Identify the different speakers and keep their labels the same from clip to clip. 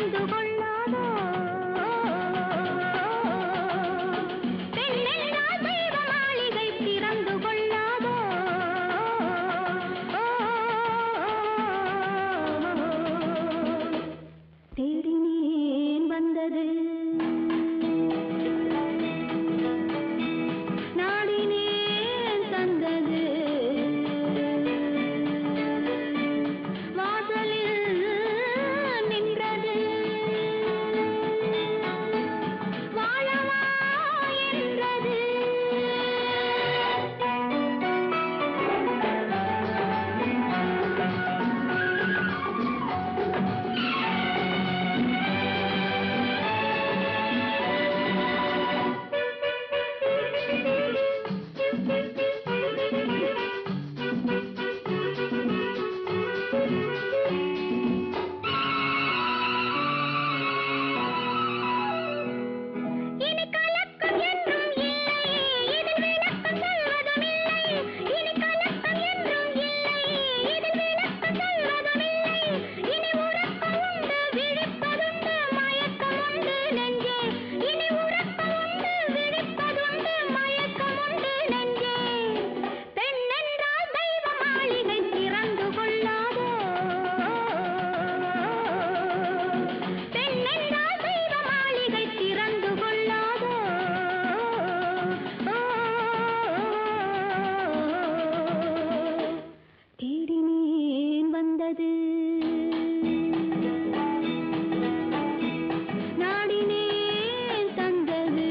Speaker 1: திறந்து கொள்ளாதோ பெண்ணென்றால் தெய்வ மாளிகை திறந்து கொள்ளாதோ தேடினேன் வந்தது நாடினேன் தந்தது வாசலில் நின்றது வாழவா என்றது இனி கலக்கம் என்றும் இல்லை இதில் விளக்கம் சொல்வதும் இல்லை இனி கலக்கம் என்றும் இல்லை இதில் விளக்கம் சொல்வதும் இல்லை இனி உறக்கம் உண்டு விழிப்பதுண்டு மயக்கம் உண்டு நெஞ்சே இனி உறக்கம் உண்டு விழிப்பதுண்டு மயக்கம் உண்டு நெஞ்சே பெண்ணென்றால் தெய்வ மாளிகை திறந்து கொள்ளாதோ பெண்ணென்றால் தெய்வ மாளிகை திறந்து கொள்ளாதோ தேடினேன் வந்தது நாடினேன் தந்தது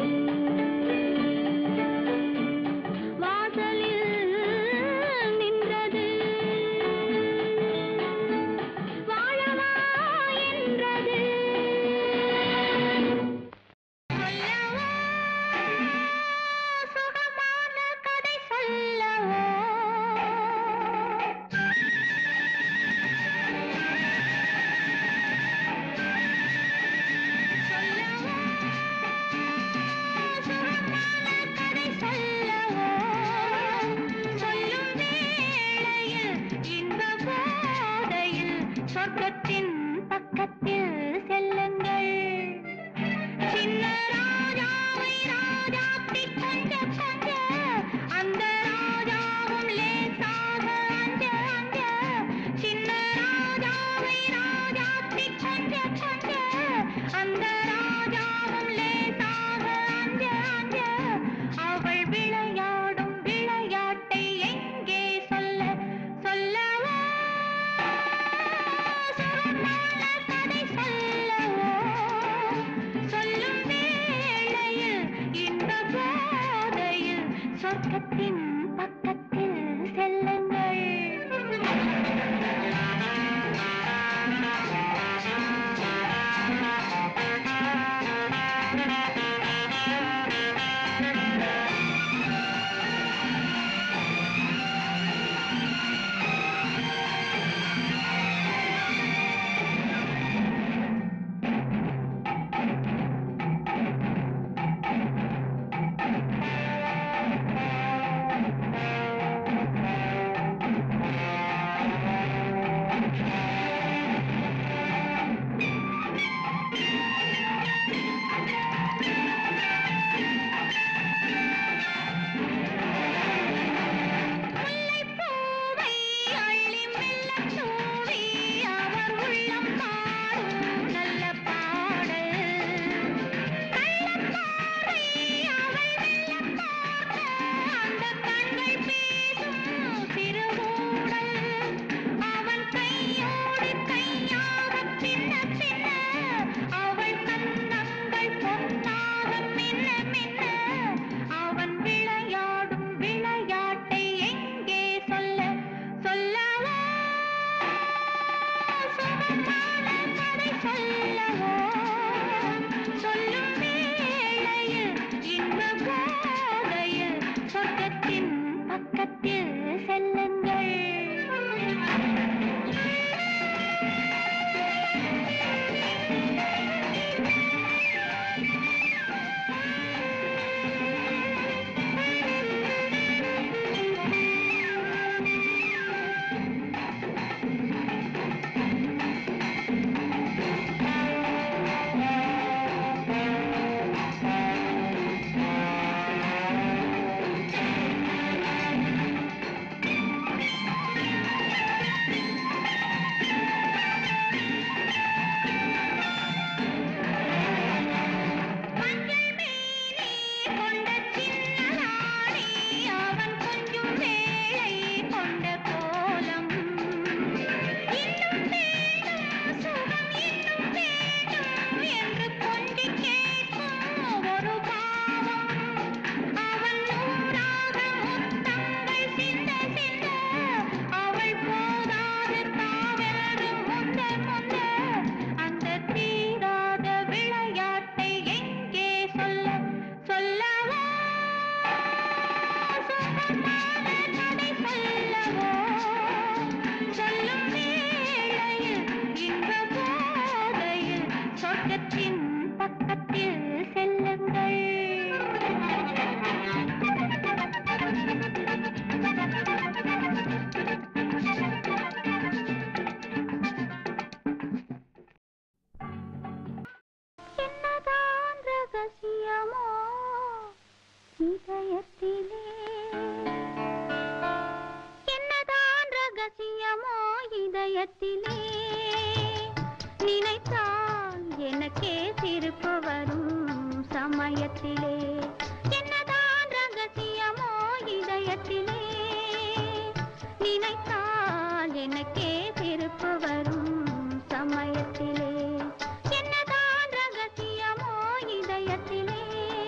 Speaker 1: வாசலில் நின்றது வாழவா என்றது சொல்லவா சுகமான கதை சொல்லவோ சொல்லவா சுகமான கதை சொல்லவோ சொல்லும் வேளையில் இன்ப போதையில் சொர்க்கத்தின் பக்கத்தில் செல்லுங்கள் சின்ன ராஜாவை ராஜாத்தி கொஞ்ச கொஞ்ச அந்த ராஜாவும் லேசாக அஞ்ச அஞ்ச சின்ன ராஜாவை ராஜாத்தி கொஞ்ச கொஞ்ச அந்த ராஜாவும் லேசாக அஞ்ச அஞ்ச அவள் விளையாடும் விளையாட்டை எங்கே சொல்ல சொல்லவா சுகமான கதை சொல்லவோ சொல்லும் வேளையில் இந்த போதையில் சொர்க்கத்தின் பக்கத்தில் செல்லுங்கள் முல்லைப்பூவை அள்ளி மெல்லத் தூவி அவர் உள்ளம் பாடும் நல்ல பாடல். கள்ளப்பார்வை அவள் மெல்லப் பார்க்க, அந்தக் கண்கள் பேசும் சிறுகூடல். அவன் கையோடு கையாகப் பின்ன பின்ன, அவள் கன்னங்கள் பொன்னாக மின்ன மின்ன. அவன் விளையாடும் விளையாட்டை எங்கே சொல்ல சொல்லவா சுகமான கதை சொல்லவோ சொல்லும் வேளையில் இந்த போதையில் சொர்க்கத்தின் பக்கத்தில் செல்லுங்கள் சமயத்திலே நினைத்தால் எனக்கே சிரிப்பு வரும் சமயத்திலே என்னதான் ரகசியமோ இதயத்திலே நினைத்தால் எனக்கே சிரிப்பு வரும் சமயத்திலே என்னதான் ரகசியமோ இதயத்திலே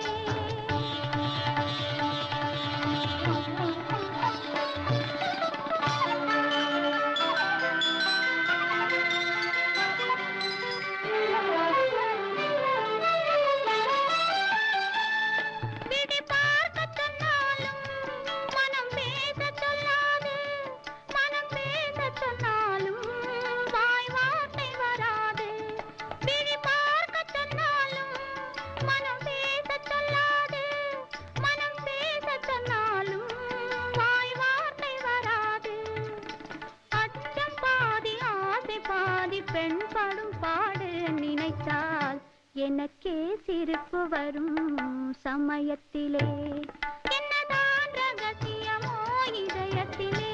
Speaker 1: விழி பார்க்கச் சொன்னாலும் மனம் பேசச் சொல்லாது. மனம் பேசச் சொன்னாலும் வாய் வார்த்தை வராது. விழி பார்க்கச் சொன்னாலும் மனம் பேசச் சொல்லாது. மனம் பேசச் சொன்னாலும் வாய் வார்த்தை வராது. அச்சம் பாதி ஆசை பாதி பெண் படும் பாடு நினைத்தால் எனக்கே சிரிப்பு வரும் சமயத்திலே என்னதான் ரகசியமோ இதயத்திலே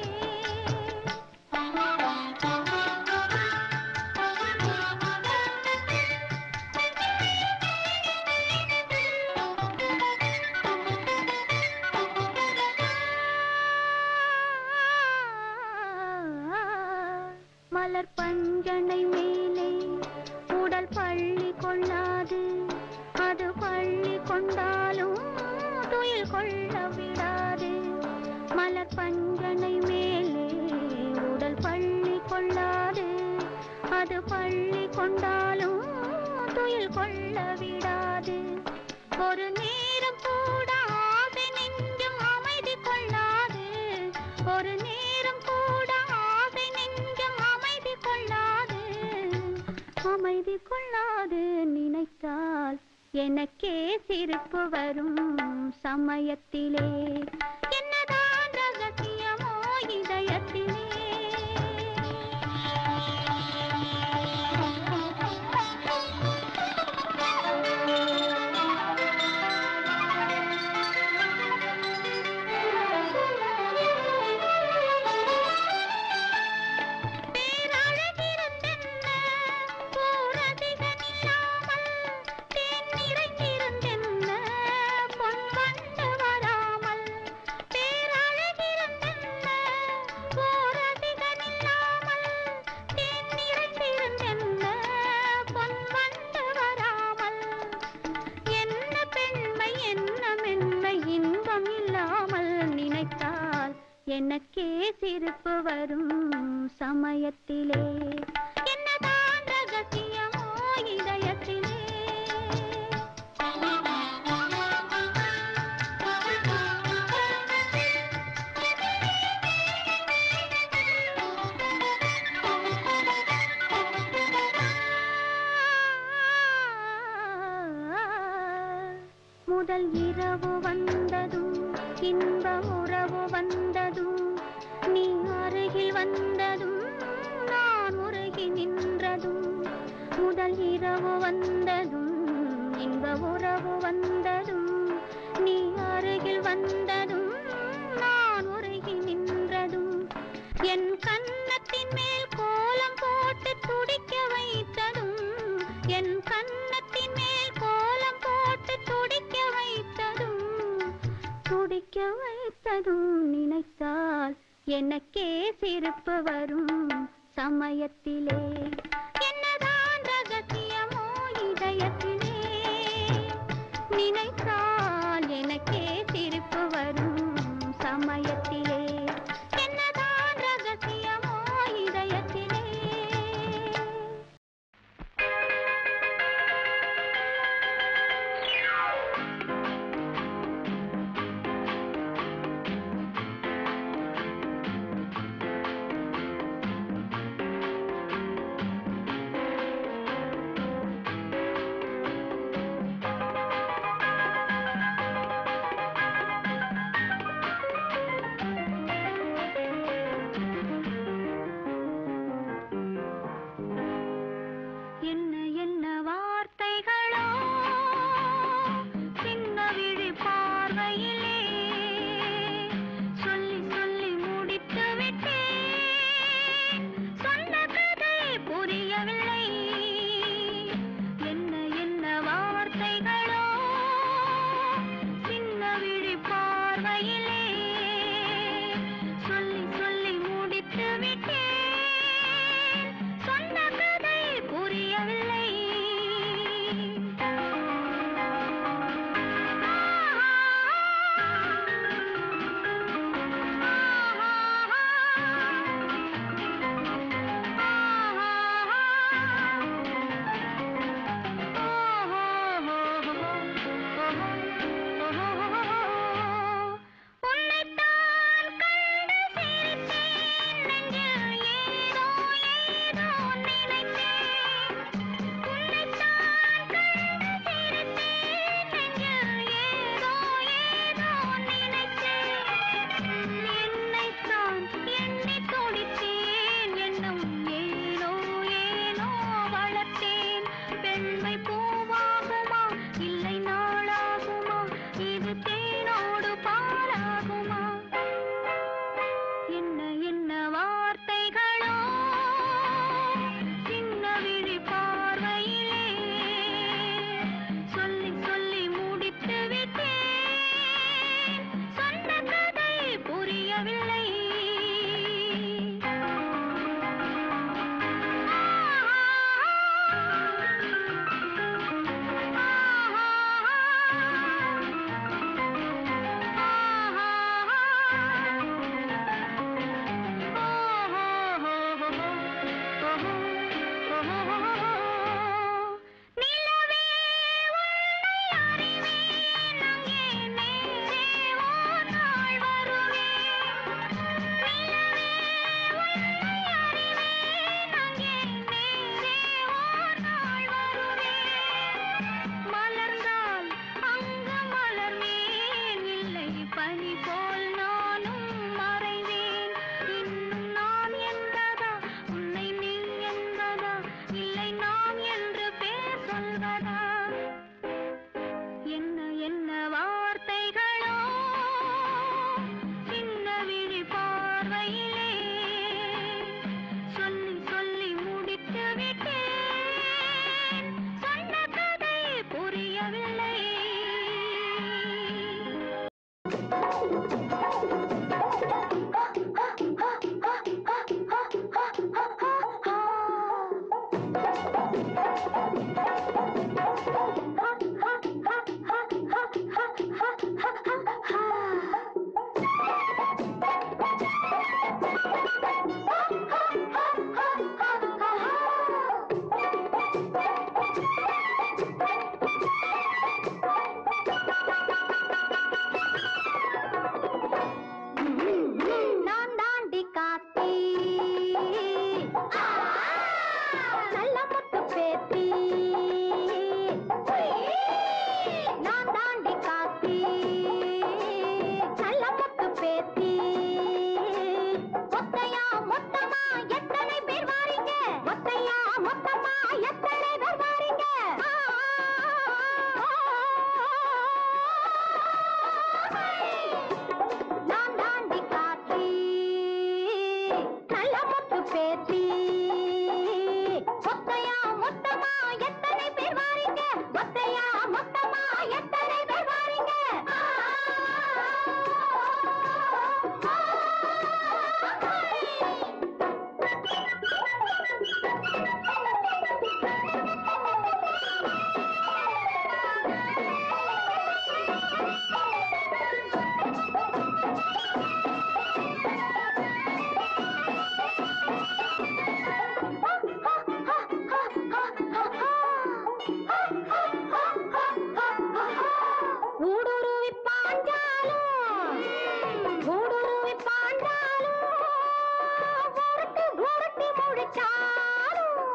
Speaker 1: மலர் பஞ்சனை மேலே உடல் பள்ளி கொள்ளாது அது பள்ளி கொண்டாலும் துயில் கொள்ள விடாது மலர் பஞ்சனை மேலே உடல் பள்ளி கொள்ளாது அது பள்ளி கொண்டாலும் துயில் கொள்ள விடாது ஒரு நேரம் கூட ஆசை நெஞ்சம் அமைதி கொள்ளாது ஒரு நேரம் கூட ஆசை நெஞ்சம் அமைதி கொள்ளாது அமைதி கொள்ளாது நினைத்தால் எனக்கே சிரிப்பு வரும் சமயத்திலே என்னதான் ரகசியமோ இதயத்திலே பேரழகிருந்தென்ன, பூரதிகனில்லாமல், தேன் நிறைந்திருந்தென்ன, பொன் வண்டு வராமல். பேரழகிருந்தென்ன, பூரதிகனில்லாமல், தேன் நிறைந்திருந்தென்ன, பொன் வண்டு வராமல். என்ன பெண்மை என்ன மென்மை இன்பம் இல்லாமல் நினைத்தால் எனக்கே சிரிப்பு வரும் சமயத்திலே என்னதான் ரகசியமோ இதயத்திலே முதல் இரவு வந்ததும் இன்ப உறவு வந்ததும் நீ அருகில் வந்ததும் நான் உருகி நின்றதும் முதல் இரவு வந்ததும் இன்ப உறவு வந்ததும் நீ அருகில் வந்ததும் நான் உருகி நின்றதும் என் கன்னத்தின் மேல் கோலம் போட்டு துடிக்க வைத்ததும் என் கன்னத்தின் மேல் கோலம் போட்டு துடிக்க வைத்ததும் துடிக்க வைத்ததும் நினைத்தால் எனக்கே சிரிப்பு வரும் சமயத்திலே என்னதான் ரகசியமோ இதயத்திலே நினைத்தால் எனக்கே சிரிப்பு வரும் சமயத்திலே என்னதான் ரகசியமோ இதயத்திலே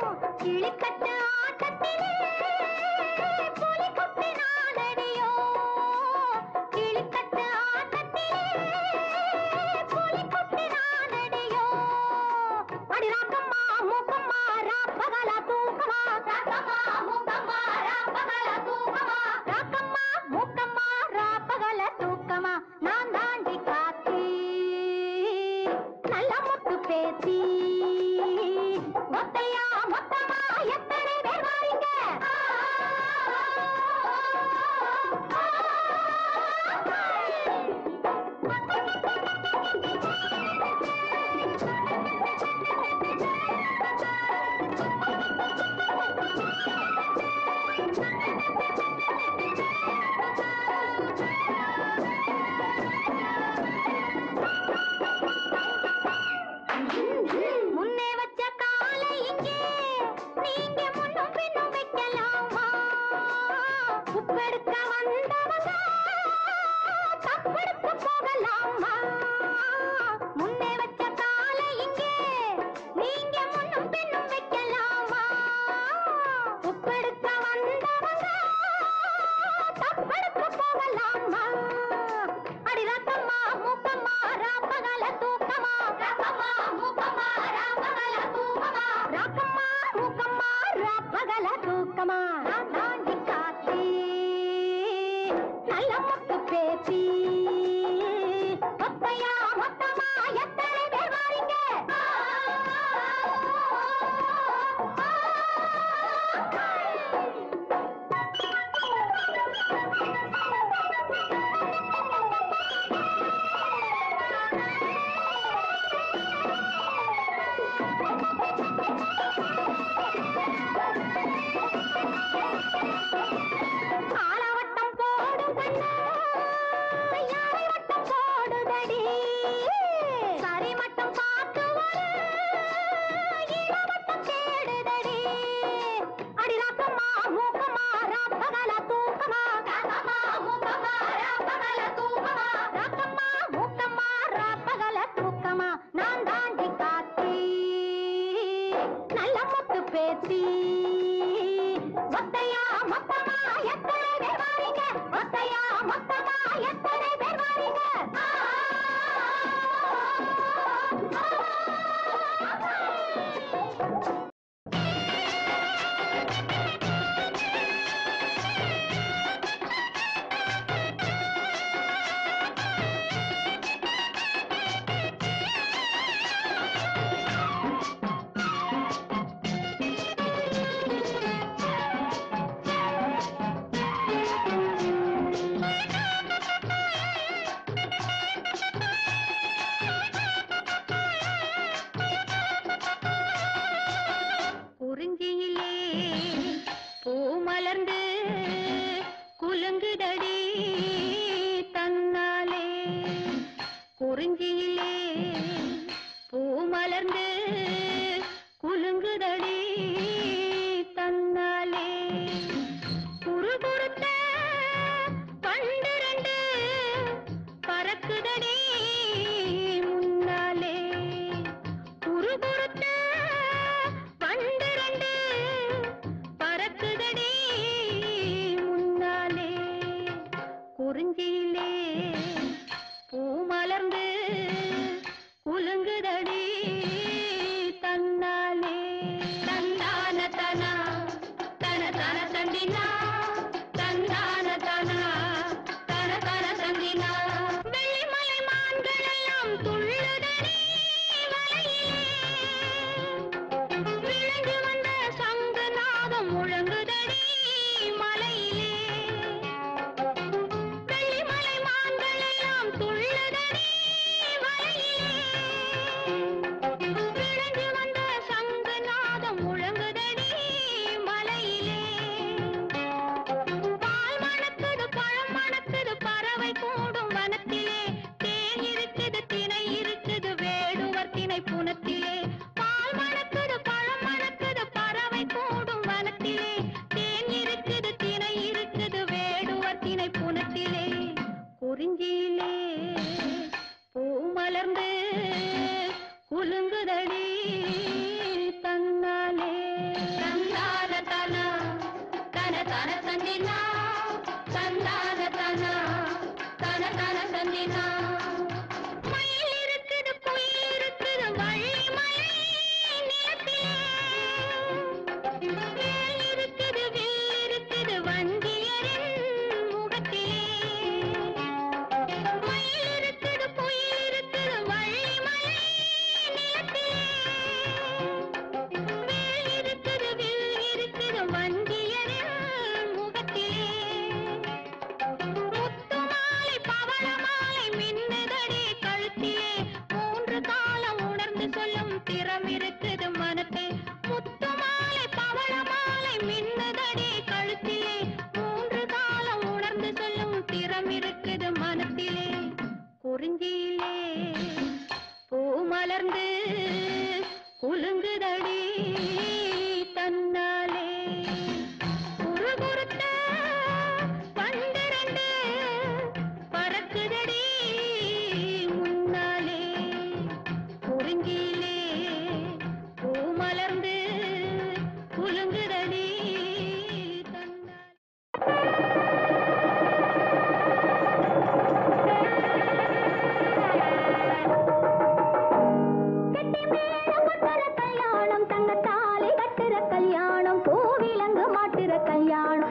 Speaker 1: கிளிக்கட்டு ஆட்டத்திலே புலிக்குட்டி நானடியோ கிளிக்கட்டு ஆட்டத்திலே புலிக்குட்டி நானடியோ அடி ராக்கம்மா மூக்கம்மா ராப்பகல தூக்கமா ராக்கம்மா மூக்கம்மா ராப்பகல தூக்கமா ராக்கம்மா மூக்கம்மா ராப்பகல தூக்கமா நான் தாண்டி காத்தி நல்ல முத்து பேத்தி மொத்தையா மொத்தமா எத்தனை பேர் வாரீங்க முன்னே வச்ச காலை இங்கே நீங்க முன்னும் பின்னும் வைக்கலாமா உப்பெடுக்க வந்தவங்க தப்பெடுக்க போகலாமா முன்னே வச்ச காலை இங்கே நீங்க முன்னும் பின்னும் வைக்கலாமா உப்பெடுக்க வந்தவங்க தப்பெடுக்க போகலாமா அடி ரத்தம்மா மூக்கம்மா ராப்பகல தூக்கமா ரத்தம்மா மூக்கம்மா ராப்பகல தூக்கமா ரத்தம்மா மூக்கம்மா ராப்பகல தூக்கமா நான் தாண்டி காத்தி நல்ல முத்து பேத்தி மொத்தையா மொத்தமா எத்தனை பேர் வாரீங்க ஆலவட்டம் போடும் கண்ணா யாரை வட்டம் போடுதடி சரி மட்டும் பார்த்து வர இளவட்டம் தேடுதடி அடி ராக்கம்மா மூக்கம்மா ராப்பகல தூக்கமா ராக்கம்மா மூக்கம்மா ராப்பகல தூக்கமா ராக்கம்மா மூக்கம்மா ராப்பகல தூக்கமா நான் தாண்டி காத்தி நல்ல முத்து பேத்தி மொத்தையா மொத்தமா எத்தனை பேர் வாரீங்க மொத்தையா மொத்தமா எத்தனை பேர் வாரீங்க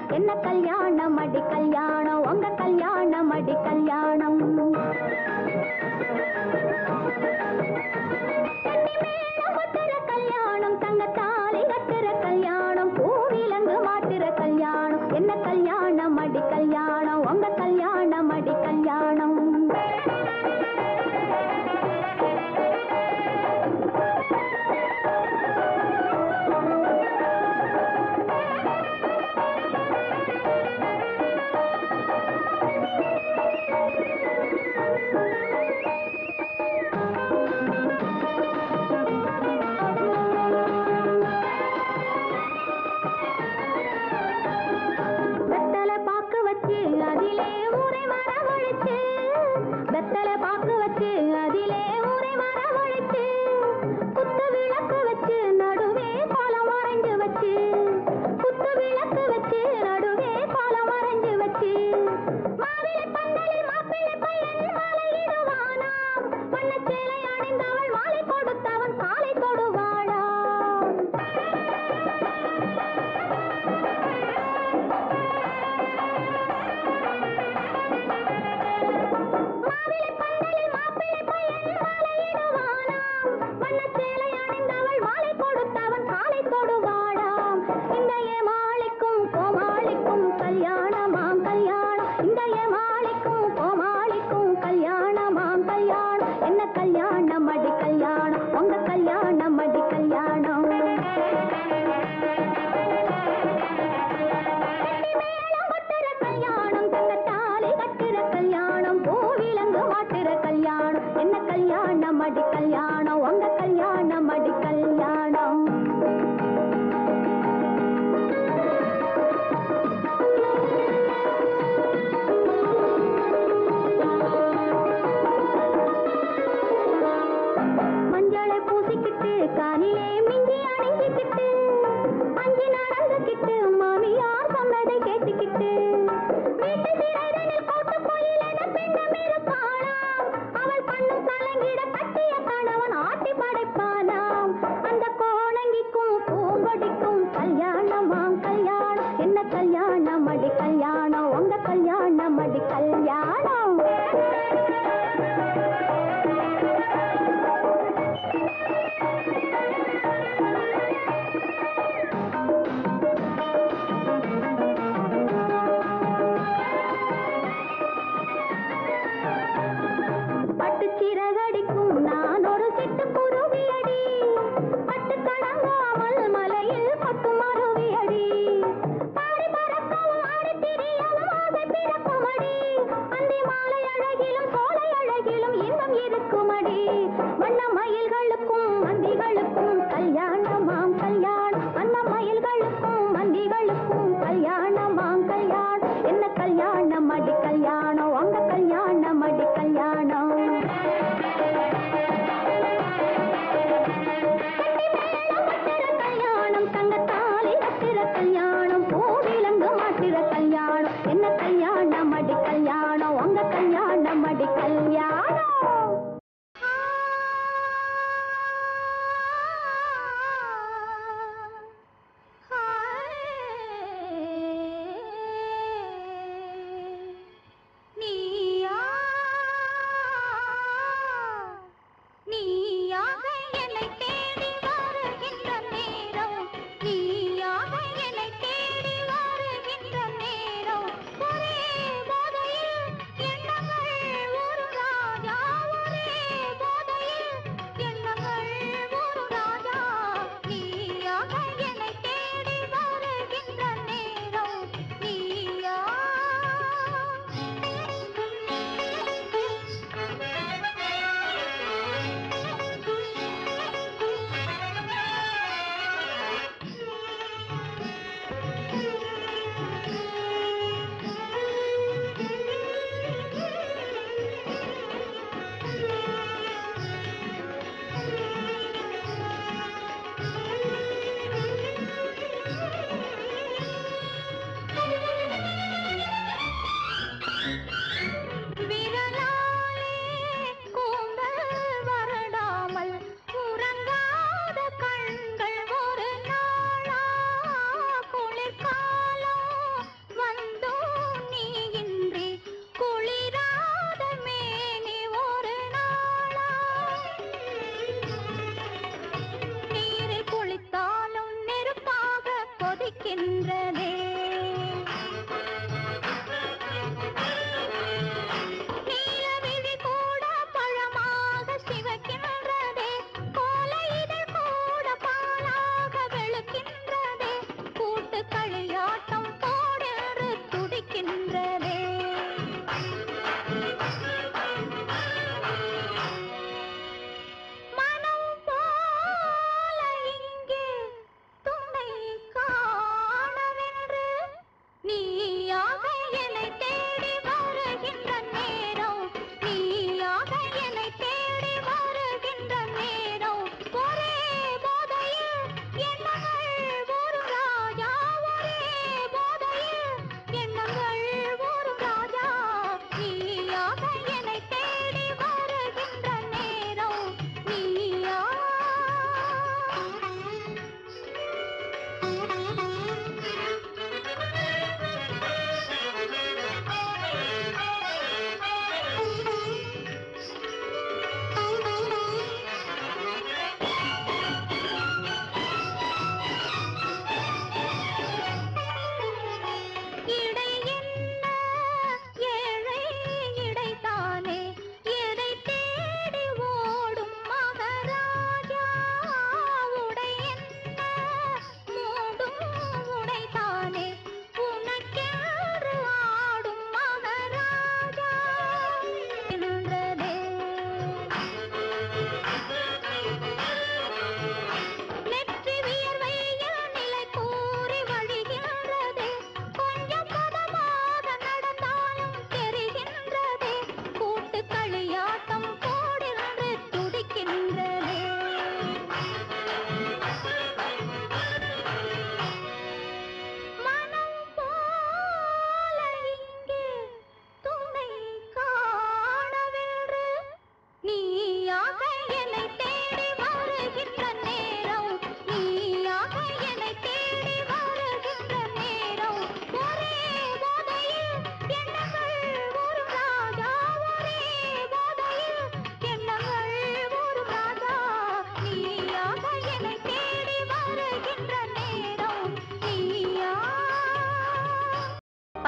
Speaker 1: என்ன கல்யாணம் அடி கல்யாணம் உங்க கல்யாணம் அடி கல்யாணம் தண்ணி மேல ஒத்துற கல்யாணம் தங்கத்தாலி கட்டுற கல்யாணம் பூவிலங்கு மாத்துற கல்யாணம் என்ன கல்யாணம் அடி கல்யாணம் உங்க கல்யாணம் அடி கல்யாணம்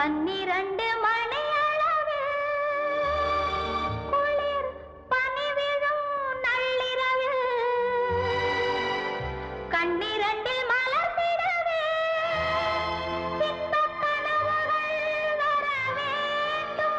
Speaker 1: பன்னிரண்டு மணி அளவில் குளிர் பனி விழும் நள்ளிரவில் கண்ணிரண்டில் மலர்ந்திடவே இன்பக் கனவுகள் வர வேண்டும்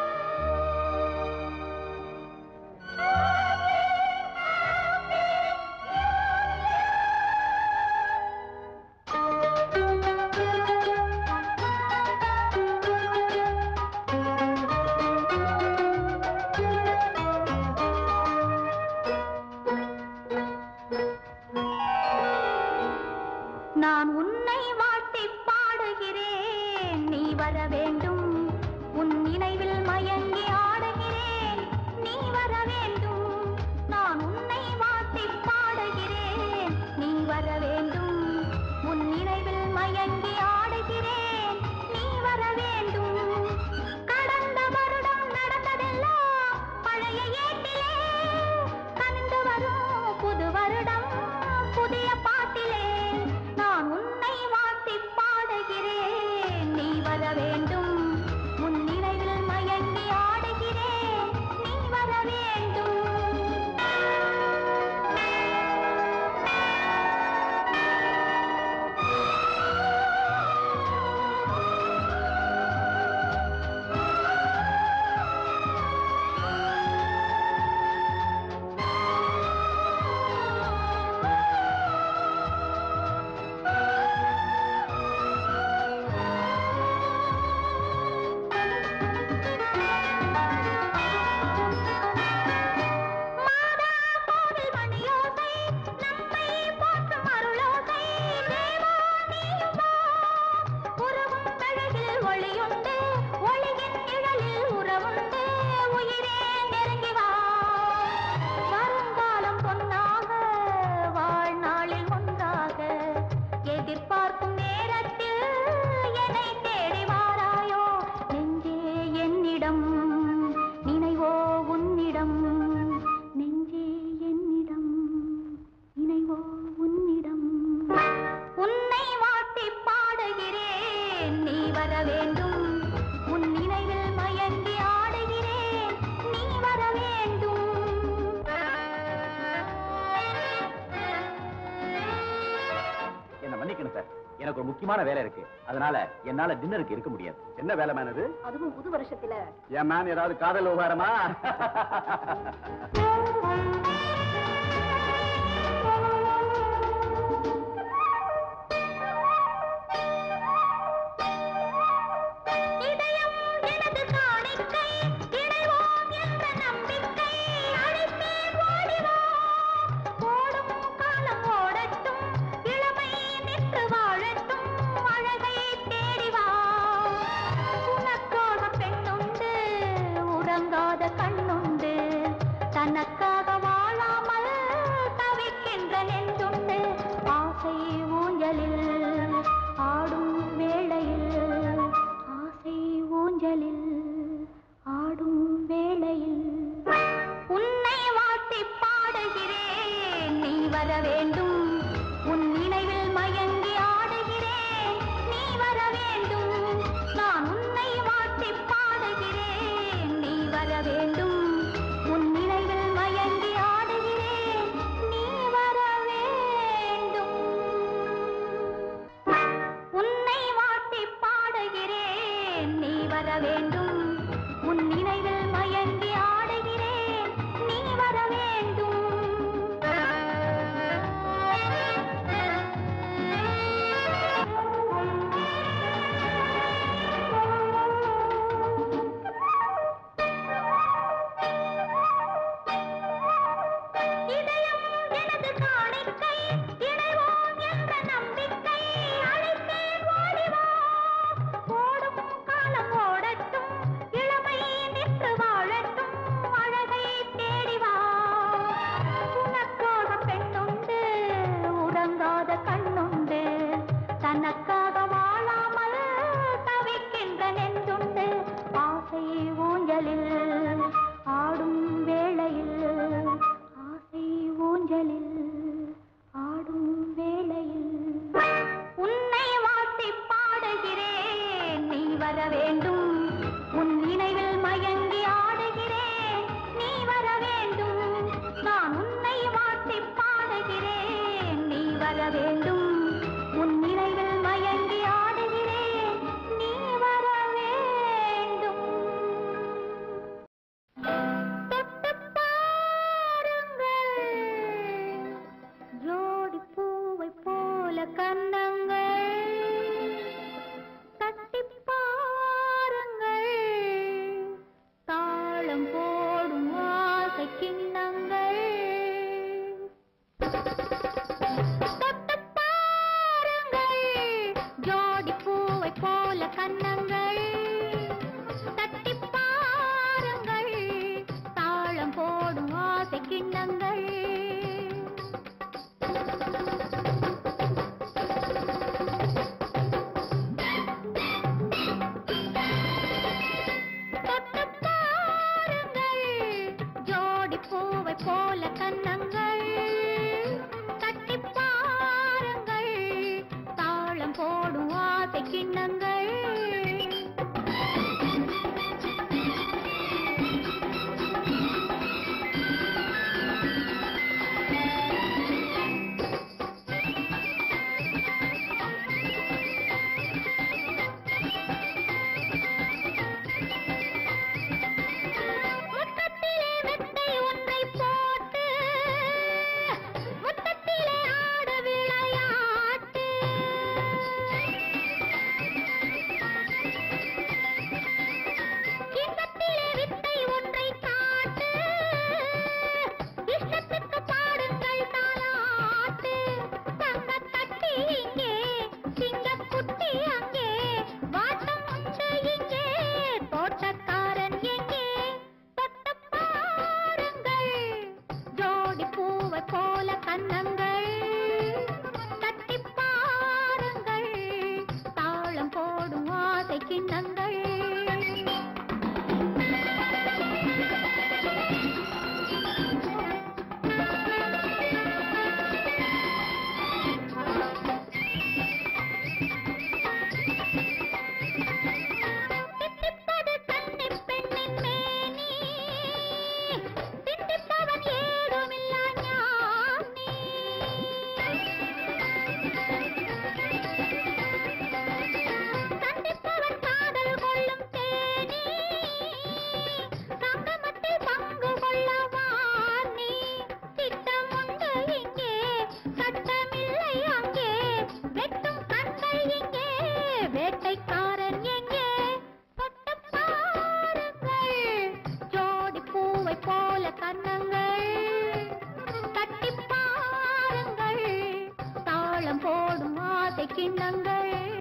Speaker 1: நான் உன்னை வாழ்த்திப் பாடுகிறேன் நீ வர வேண்டும் உன் நினைவில் மயங்கி ஆடுகிறேன் நீ வர வேண்டும் நான் உன்னை வாழ்த்திப் பாடுகிறேன் நீ வர வேண்டும் உன் நினைவில் மயங்கி ஆடுகிறேன் நீ வர வேண்டும் கடந்த வருடம் நடந்ததெல்லாம் பழைய ஏட்டிலே கனிந்து வரும் புது வருடம் புதிய பாட்டிலே நான் உன்னை வாழ்த்திப் பாடுகிறேன் நீ வர வேண்டும் உன் நினைவில் மயங்கி ஆடுகிறேன் நீ வர வேண்டும் மாதா கோவில் மணியோசை நம்மை போற்றும் அருளோசை தேவா நீயும் வா உருவும் அழகில் ஒளியுண்டு ஒளியின் நிழலில் உறவுண்டு உயிரே நெருங்கி வா வருங்காலம் பொன்னாக வாழ்நாளில் ஒன்றாக எதிர்பார்க்கும் நேரத்தில் என்னை தேடி வாராயோ நெஞ்சே என்னிடம் நினைவோ உன்னிடம் நெஞ்சே என்னிடம் நினைவோ உன்னிடம் உன்னை வாட்டி பாடுகிறேன் நீ வர வேண்டும் உன் நினைவில் மயங்கி ஆடுகிறேன் நீ வர வேண்டும்
Speaker 2: என்ன மன்னிக்கணும் சார் எனக்கு ஒரு முக்கியமான வேலை இருக்கு அதனால என்னால டின்னருக்கு இருக்க முடியாது என்ன வேலை மேன் அது
Speaker 1: அதுவும் புது வருஷத்துல
Speaker 2: என் மேன் ஏதாவது காதல் விவகாரமா
Speaker 1: இதயம் எனது காணிக்கை இணைவோம் என்ற நம்பிக்கை அழைத்தேன் ஓடி வா ஓடும் காலம் ஓடட்டும் இளமை நின்று வாழட்டும் அழகை தேடி வா உனக்காக பெண்ணுண்டு உறங்காத கண்ணுண்டு தனக்காக வாழாமல் தவிக்கின்ற நெஞ்சுண்டு ஆசை ஊஞ்சலில் ஆடும் வேளையில் ஆசை ஊஞ்சலில் ஆடும் வேளையில் உன்னை வாட்டி பாடுகிறேன் நீ வர வேண்டும் உன் நினைவில் மயங்கி ஆடுகிறேன் நீ வர வேண்டும் நான் உன்னை வாட்டி பாடுகிறேன் நீ வர வேண்டும் உன் நினைவில் மயங்கி ஆடுகிறேன் நீ வர வேண்டும் உன்னை வாட்டி பாடுகிறேன் நீ வர வேண்டும் உன் நினைவில் மயங்கி ஆடுகிறேன் நீ வர வேண்டும் இதயம் எனது காணிக்கை இணைவோம் என்ற நம்பிக்கை அழைத்தேன் ஓடி வா ஓடும் காலம் ஓடட்டும் இளமை நின்று வாழட்டும் அழகை தேடி வா உனக்காக பெண்ணுண்டு உறங்காத கண்ணுண்டு தனக்காக வாழாமல் தவிக்கின்ற நெஞ்சுண்டு ஆசை ஊஞ்சலில் ஆடும் வேளையில் ஆசை ஊஞ்சலில் ஆடும் வேளையில் உன்னை வாட்டி பாடுகிறேன் நீ வர வேண்டும் போல கன்னங்கள் தட்டிப் பாருங்கள் தாளம் போடும் ஆசை கிண்ணங்கள் தொட்டுப் பாருங்கள் ஜோடி பூவை போல கன்னங்கள் தட்டிப் பாருங்கள் தாளம் போடும் ஆசை கிண்ணங்கள் முத்தத்திலே மெத்தை ஒன்றை போட்டு முத்தத்திலே ஆட விளையாட்டு இன்பத்திலே வித்தை ஒன்றை காட்டு இஷ்டத்துக்கு பாடுங்கள் தாலாட்டு தங்கக் கட்டி இங்கே சிங்கக் குட்டி அங்கே வாட்டம் உண்டு இங்கே தோட்டக்காரன் எங்கே தொட்டுப் பாருங்கள் ஜோடி பூவை போல கன்னங்கள் தட்டிப் பாருங்கள் தாளம் போடும் ஆசை கிண்ணங்கள் தித்திப்பது கன்னிப் பெண்ணின் மேனி தித்திப்பவன் ஏதுமில்லா ஞானி சந்திப்பவன் காதல் கொள்ளும் தேனி சங்கமத்தில் பங்கு கொள்ளவானி திட்டம் உண்டு இங்கே சட்டமில்லை அங்கே வெட்டும் கண்கள் இங்கே வேட்டைக்காரன் எங்கே தொட்டுப் பாருங்கள் ஜோடி பூவை போல கன்னங்கள் தட்டிப் பாருங்கள் தாளம் போடும் ஆசை கிண்ணங்கள்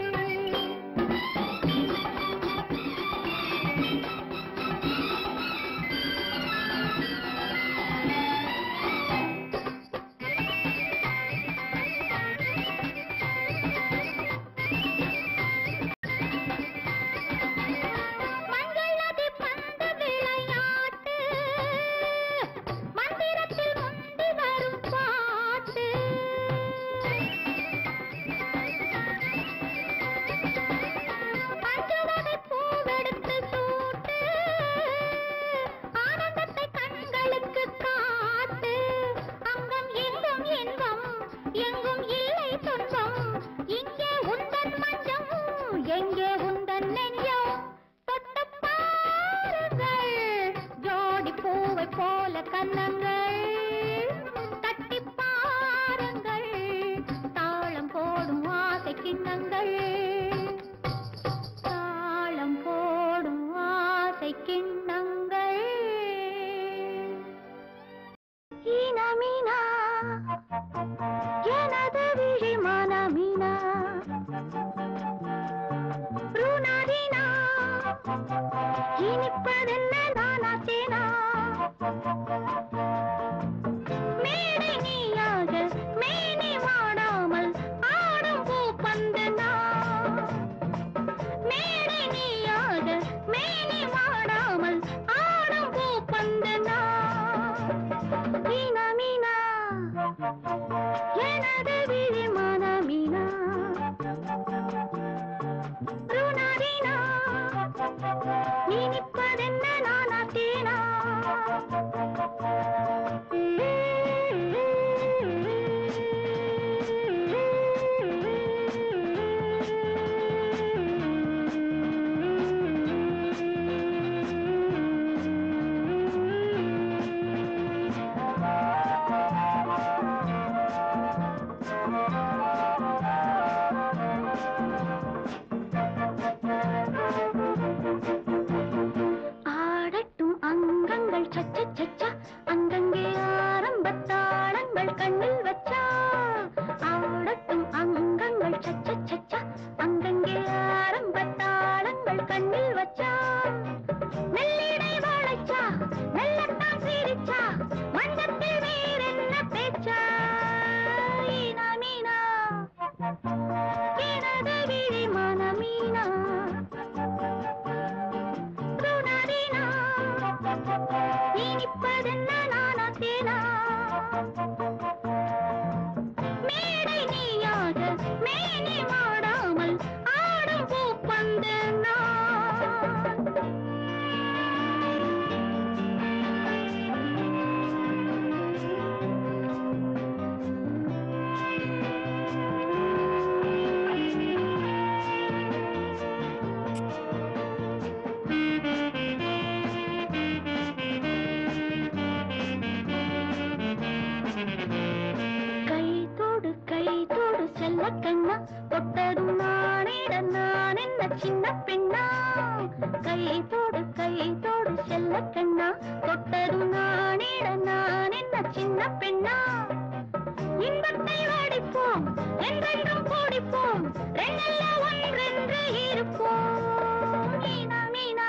Speaker 1: மஞ்சள் நதி பந்து விளையாட்டு மந்திரத்தில் முந்தி வரும் பாட்டு பஞ்சு வகை பூவெடுத்து சூட்டு ஆனந்தத்தை கண்களுக்கு காட்டு அங்கம் எங்கும் இன்பம் எங்கும் இல்லை துன்பம் இங்கே உந்தன் மஞ்சம் எங்கே உந்தன் நெஞ்சம் தொட்டுப் பாருங்கள் ஜோடி பூவை போல கன்னங்கள் தட்டிப் பாருங்கள் தாளம் போடும் ஆசை கிண்ணங்கள் தாளம் போடும் ஆசை கிண்ணங்கள் ஈனமீனா எனது விழி மனமீனா ருணரினா இனிப்பதென்ன நானா தேனா மேடை நீயாக மேனி மாடாமல் ஆடும் பூ பந்து நான் மேடை நீயாக மேனி மாடாமல் ஆடும் பூ பந்து நான் மீனா மீனா எனது விழி மனமீனா சின்ன பெண்ணா கை தோடு கை தோடு செல்ல கண்ணா தொட்டதும் நானிட நான் என்ன சின்ன பெண்ணா இன்பத்தை வாடிப்போம் என்றென்றும் கூடிப்போம் ரெண்டல்ல ஒன்றென்று இருப்போம் மீனா மீனா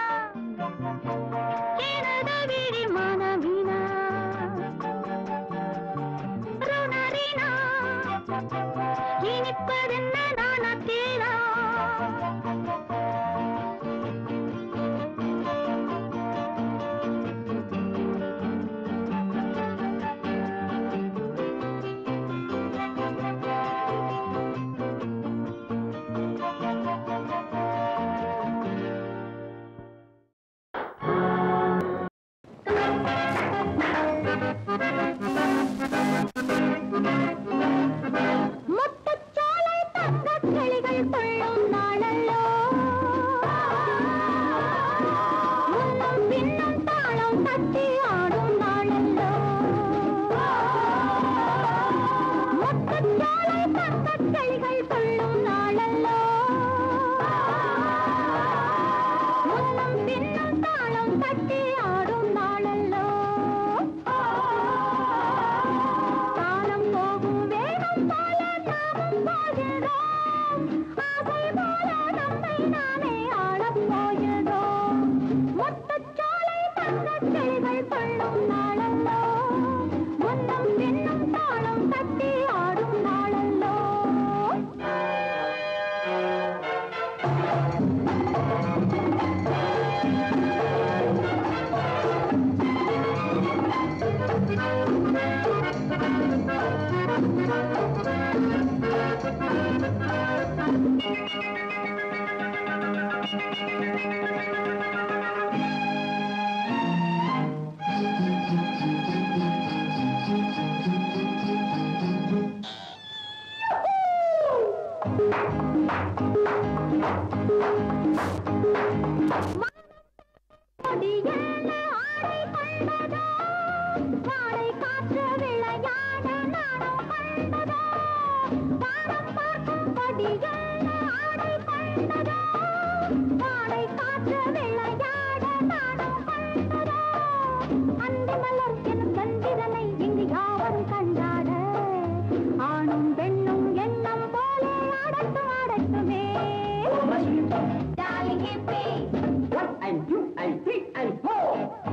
Speaker 1: எனது விழி மனமீனா ருணரீனா இனிப்பதென்ன நாணத்தேனா முத்துச்சோலை தங்கக் கிளிகள் கொள்ளும் நாளல்லோ முன்னும் பின்னும் தாளம் தட்டி ஆடும் நாளல்லோ முத்துச்சோலை தங்கக் கிளிகள் கொள்ளும் நாளல்லோ முன்னும் பின்னும் தாளம் தட்டி ஆடும் நாளல்லோ காலம் போகும் வேகம் போல நாமும் போகிறோம் ஆசை போல நம்மை நாமே ஆளப் போகிறோம் முத்துச்சோலை தங்கக் கிளிகள் கொள்ளும் நாளல்லோ முன்னும் பின்னும் தாளம் தட்டி ஆடும் நாளல்லோ கொடியேல ஆடை கொண்டதோ வாடை காற்று விளையாட நானும் கண்டதோ வானம் பார்க்கும் கொடியேல ஆடை கொண்டதோ வாடை காற்று விளையாட நானும் கண்டதோ அந்தி மலர் எனும் சந்திரனை இங்கு யாவரும் கண்டாட ஆணும் பெண்ணும் எண்ணம் போல ஆடட்டும் ஆடட்டுமே Darling hippie
Speaker 3: One and two and three and four.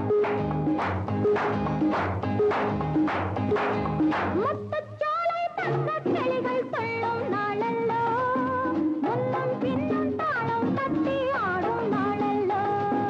Speaker 1: முத்துச்சோலை தங்கக் கிளிகள் கொள்ளும் நாளல்லோ முன்னும் பின்னும் தாளம் தட்டி ஆடும் நாளல்லோ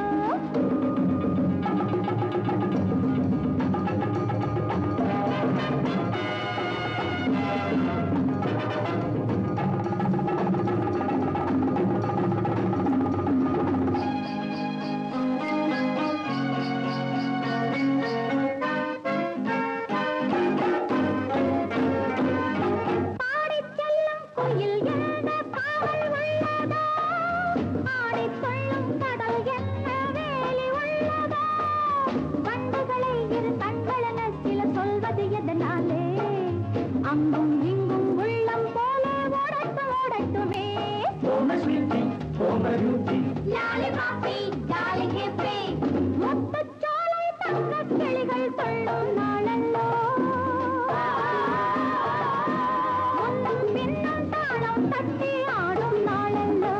Speaker 1: பாடிச் செல்லும் குயில் என்ன காவல் உள்ளதோ ஆடிக் கொள்ளும் கடல் என்ன வேலி உள்ளதோ கண்டுகளை இரு கண்களென சில சொல்வது எதனாலே அங்கும் இங்கும் உள்ளம் போல ஓடட்டும் ஓடட்டுமே
Speaker 3: Oh my sweetie, oh my beauty.
Speaker 1: Lolly poppy dolly hippie முத்துச்சோலை தங்கக் கிளிகள் கொள்ளும் நாளல்லோ முன்னும் பின்னும் தாளம் தட்டி ஆடும் நாளல்லோ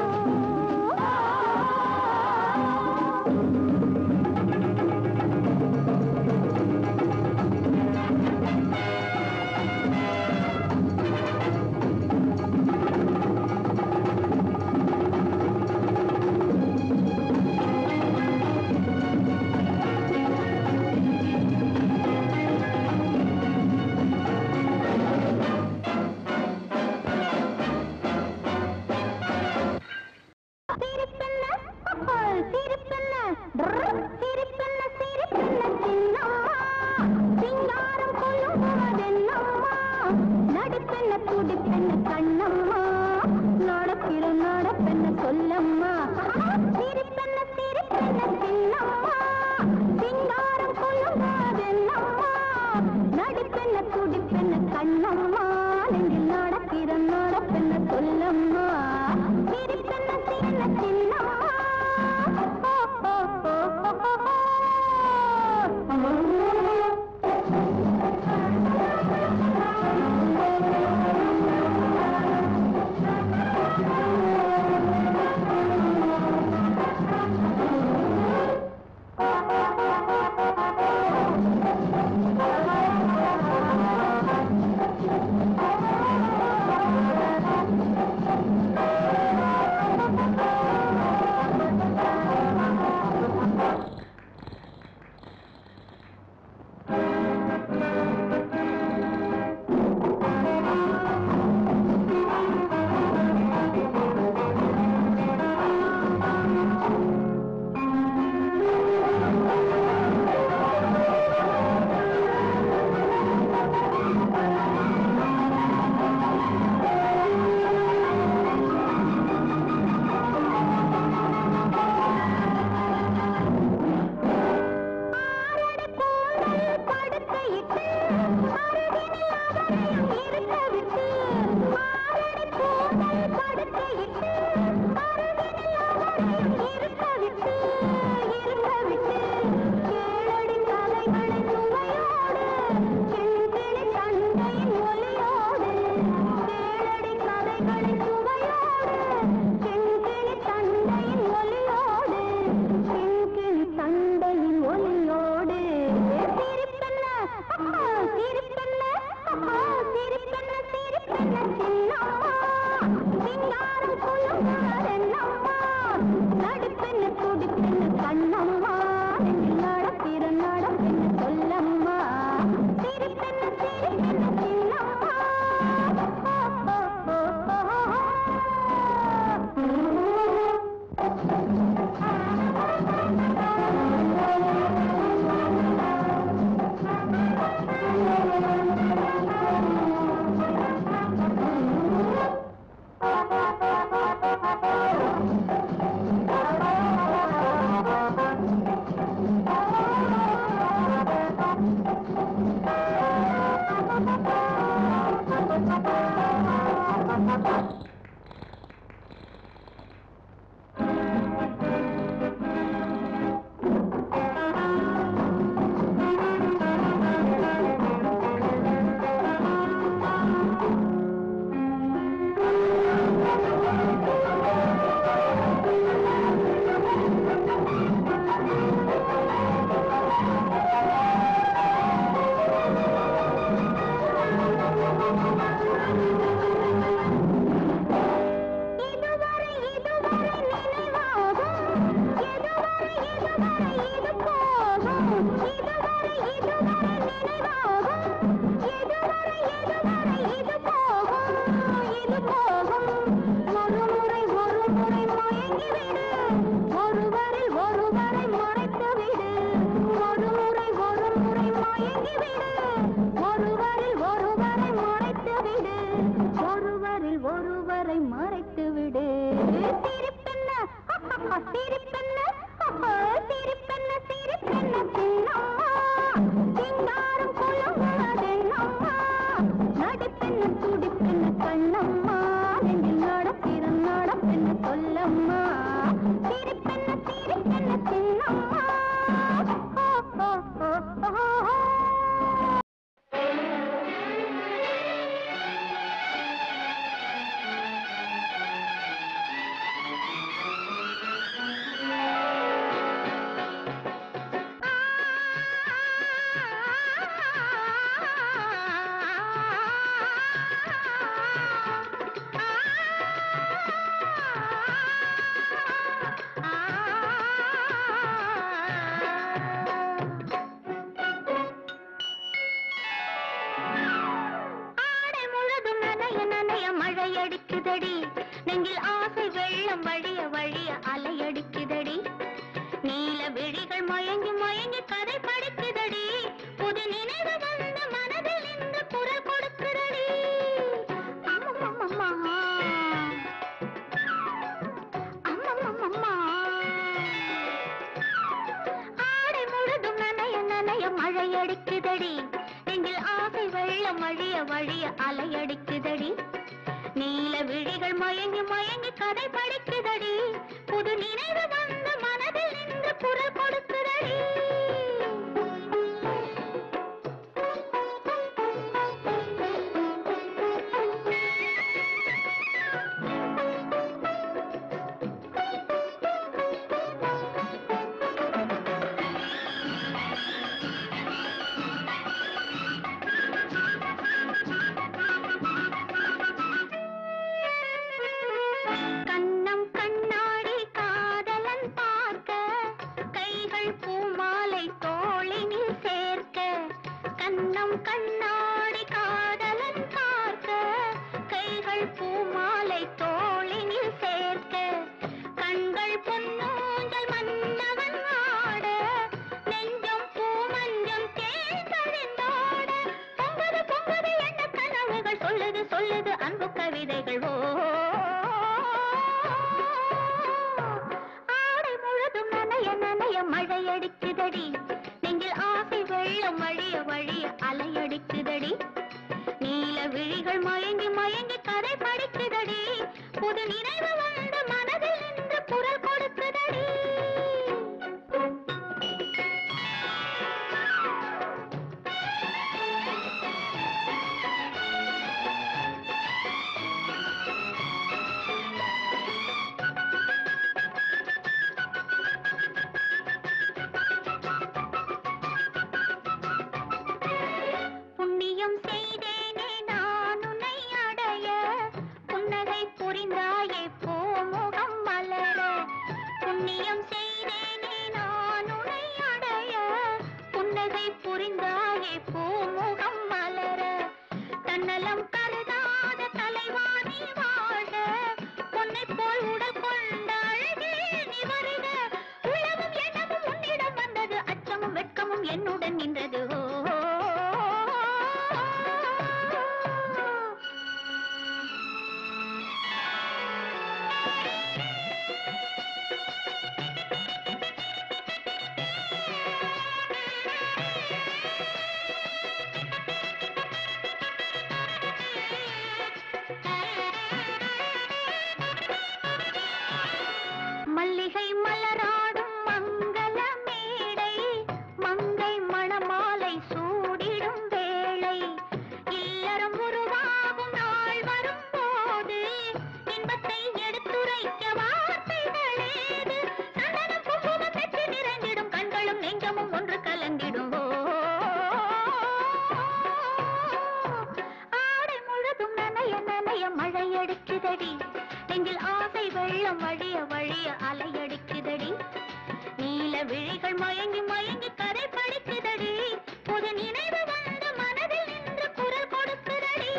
Speaker 1: சிரிப்பென்ன அப்போல் சிரிப்பென்ன ட்ர், சிரிப்பென்ன சிரிப்பென்ன சின்னம்மா சிங்காரம் கொல்லுவதென்னம்மா நடிப்பென்ன துடிப்பென்ன கண்ணம்மா நடக்கிற நடப்பென்ன சொல்லம்மா சிரிப்பென்ன சிரிப்பென்ன சின்னம்மா சிங்காரம் கொல்லுவதென்னம்மா நடிப்பென்ன துடிப்பென்ன கண்ணம்மா நெஞ்சில் நடக்கிற நடப்பென்ன சொல்லம்மா சிரிப்பென்ன சின்ன சின்ன படுக்கையிட்டு அருகினில் அவரையும் இருக்க விட்டு இருக்க விட்டு கேளடி கதைகளை சுவையோடு கிண்கிணி சண்டையின் ஒலியோடு கேளடி கதைகளை சுவையோடு கிண்கிணி சண்டையின் ஒலியோடு கிண்கிணி சண்டையின் ஒலியோடு சிரிப்பென்ன ஆஹா, சிரிப்பென்ன ஆஹா, சிரிப்பென்ன சிரிப்பென்ன சின்னம்மா சிங்காரம் குலுங்காதென்னம்மா நடிப்பென்ன துடிப்பென்ன கண்ணம்மா நெஞ்சில் நடப்பிற நடப்பென்ன சொல்லம்மா சிரிப்பென்ன சிரிப்பென்ன சின்னம்மா ஓ, ஓ, ஓ, ஓ. இதுவரை இதுவரை நினைவாகும் எதுவரை எதுவரை இது போகும் இதுவரை இதுவரை நினைவாகும் எதுவரை எதுவரை இது போகும் இது போகும் ஒரு முறை ஒரு முறை மயங்கிவிடு ஒருவரில் ஒருவரை மறைத்து விடு ஒரு முறை ஒரு முறை மயங்கிவிடு ஒருவரில் ஒருவரை மறைத்து விடு ஒருவரில் ஒருவரை மறைத்து விடு சிரிப்பென்ன ஹஹஹ, சிரிப்பென்ன ஹஹ, சிரிப்பென்ன சிரிப்பென்ன சின்னம்மா சிங்காரம் குலுங்காதென்னம்மா நடிப்பென்ன துடிப்பென்ன கண்ணம்மா நெஞ்சில் நடப்பிற நடப்பென்ன சொல்லம்மா சிரிப்பென்ன சிரிப்பென்ன சின்னம்மா ஓ, ஓ, ஓ, ஓ, ஓ. ஆடை முழுதும் நனைய நனைய மழை அடிக்குதடி நெஞ்சில் ஆசை வெள்ளம் வழிய வழிய அலையடிக்குதடி நீல விழிகள் மயங்கி மயங்கி கதை படிக்குதடி புது நினைவு வந்த மனதில் இந்த குரல் கொடுக்குதடி அம்மம்மம்மம்மா. அம்மம்மம்மம்மா. ஆடை முழுதும் நனைய நனைய மழை அடிக்குதடி நெஞ்சில் ஆசை வெள்ளம் வழிய வழிய அலையடிக்குதடி நீல விழிகள் மயங்கி மயங்கி கதை படிக்குதடி புது நினைவு வந்த மனதில் நின்று குரல் கொடுக்குதடி கண்ணம் கண்ணாடி காதலன் பார்க்க கைகள் பூமாலை தோளினில் சேர்க்க கண்ணம் கண்ணாடி காதலன் பார்க்க கைகள் பூமாலை தோளினில் சேர்க்க கண்கள் பொன்னூஞ்சல் மன்னவன் ஆட நெஞ்சம் பூமஞ்சம் தேர்ந்தழிந்தோட பொங்குது பொங்குது எண்ண கனவுகள் சொல்லுது சொல்லுது அன்பு கவிதைகள் ஓ ஆடை முழுதும் நனைய நனைய மழை அடிக்குதடி நெஞ்சில் ஆசை வெள்ளம் வழிய வழிய அலையடிக்குதடி நீல விழிகள் மயங்கி மயங்கி கதை படிக்குதடி புது புது நினைவு வந்து மனதில் நின்று குரல் கொடுக்குதடி புண்ணியம் செய்தேனே நான் உன்னை அடைய புன்னகை புரிந்தாயே பூமுகம் மலர புண்ணியம் செய்தேனே நான் உன்னை அடைய புன்னகை புரிந்தாயே பூமுகம் மலர தன்னலம் கருதாத தலைவாணி வாழ பொன்னை போல் உடல் கொண்ட அழகே நீ வருக உலகம் எண்ணமும் உன்னிடம் வந்தது அச்சமும் வெட்கமும் என்னுடன் நின்றது ஓ மல்லிகை மலராடும் மங்கள மேடை மங்கை மணமாலை சூடிடும் வேளை இல்லறம் உருவாகும் நாள் வரும்போது இன்பத்தை எடுத்துரைக்க வார்த்தைகளேது சந்தனம் குங்குமம் பெற்று நிறைந்திடும் கண்களும் நெஞ்சமும் ஒன்று கலந்திடும் ஓ ஆடை முழுதும் நனைய நனைய மழை அடிக்குதடி நெஞ்சில் ஆசை வெள்ளம் வழிய வழிய அலையடிக்குதடி நீல விழிகள் மயங்கி மயங்கி கரை படிக்குதடி புது நினைவு வந்து மனதில் நின்று குரல் கொடுக்குதடி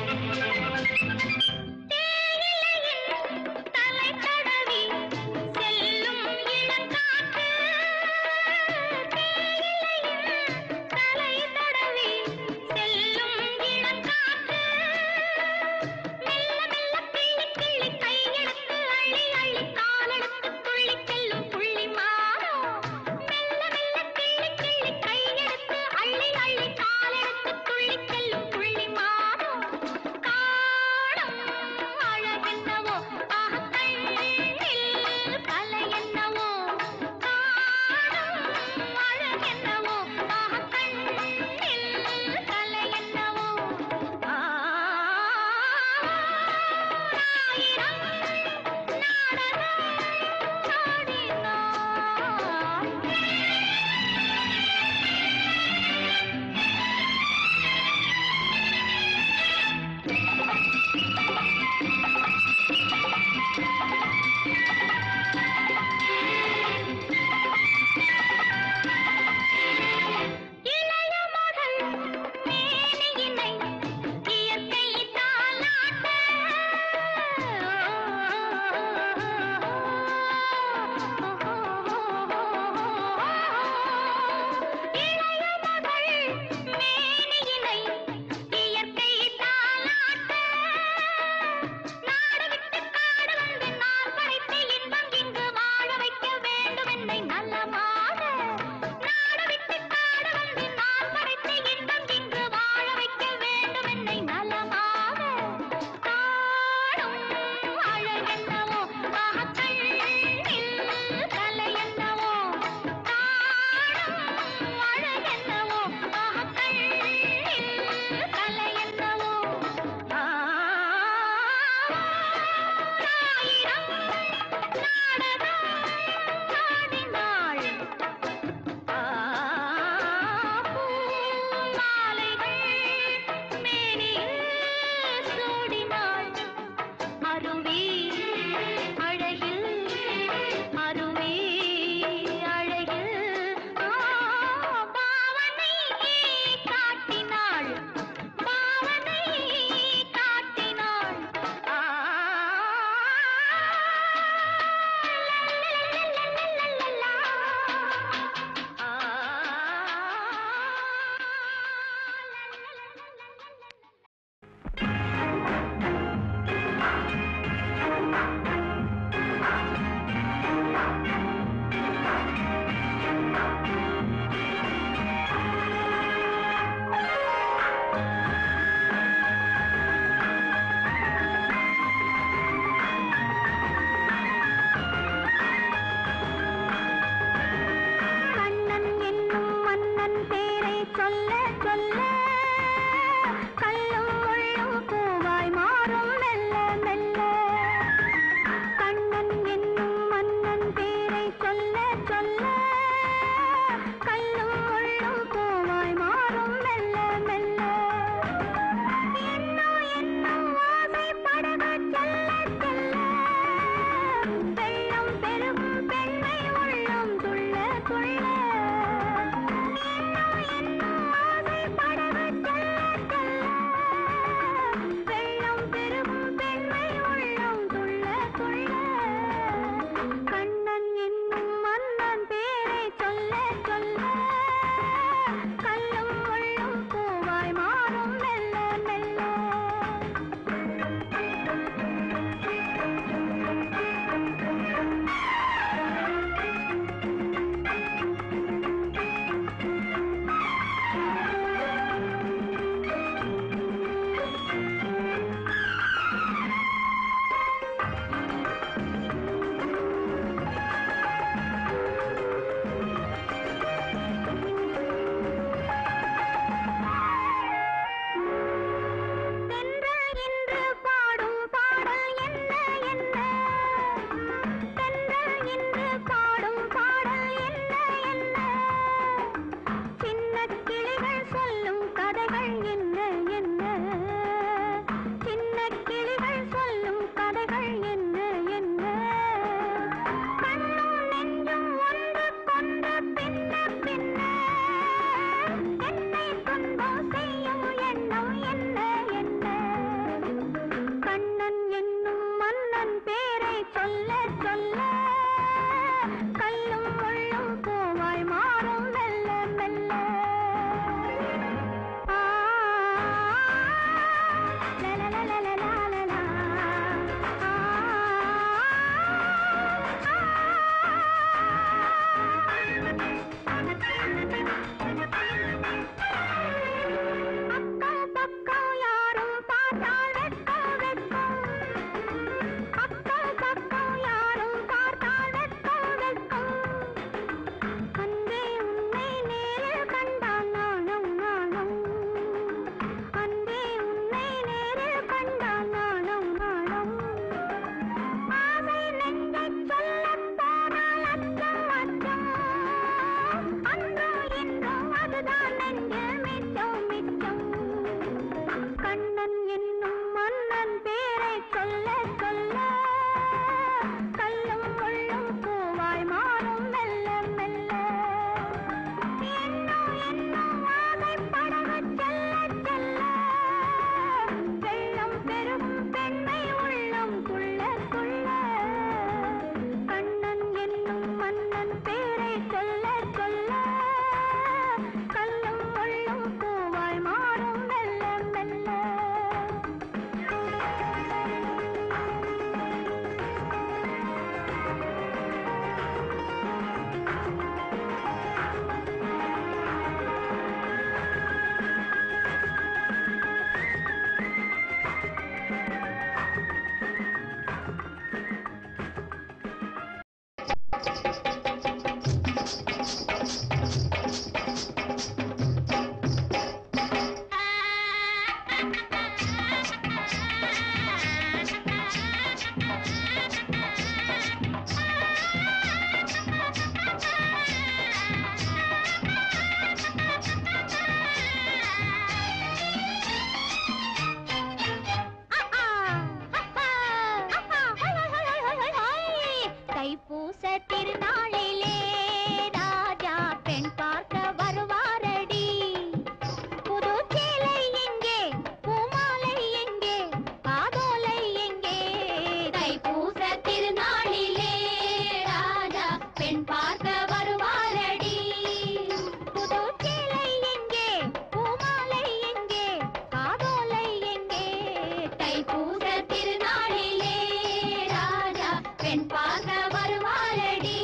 Speaker 1: தலை தடவி திருநாளிலே ராஜா பெண் பார்க்க வருவாரடி புது சேலை எங்கே பூமாலை எங்கே காதோலை எங்கே தைப்பூச திருநாளிலே ராஜா பெண் பார்க்க வருவாரடி புது சேலை எங்கே பூமாலை எங்கே காதோலை எங்கே தைப்பூச திருநாளிலே ராஜா பெண் பார்க்க வருவாரடி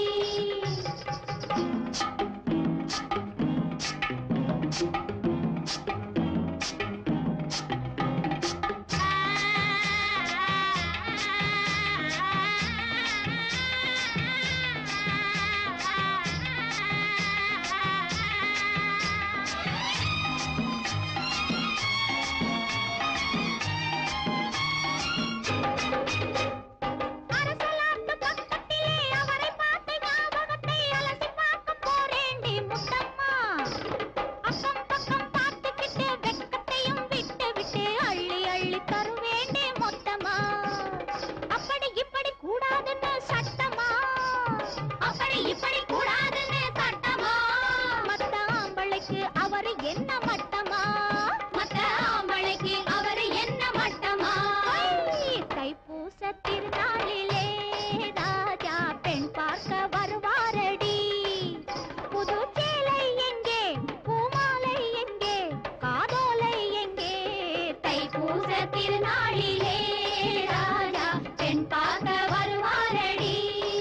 Speaker 1: அரசலாத்து பக்கத்திலே அவரை பார்த்த ஞாபகத்தை அலசி பார்க்க போறேண்டி முத்தம்மா அக்கம் பக்கம் பார்த்துக்கிட்டு வெக்கத்தையும் விட்டு விட்டு அள்ளி அள்ளி தருவேண்டே மொத்தமா அப்படி இப்படி கூடாதுன்னு சட்டமா அப்படி இப்படி கூடாதுன்னு சட்டமா மத்த ஆம்பளைக்கு அவரு என்ன மட்டமா மத்த ஆம்பளைக்கு அவரு என்ன மட்டமா தைப்பூச திருநாளிலே ராஜா பெண் பார்க்க வருவாரடி புது சேலை எங்கே பூமாலை எங்கே காதோலை எங்கே தைப்பூச திருநாளிலே ராஜா பெண் பார்க்க வருவாரடி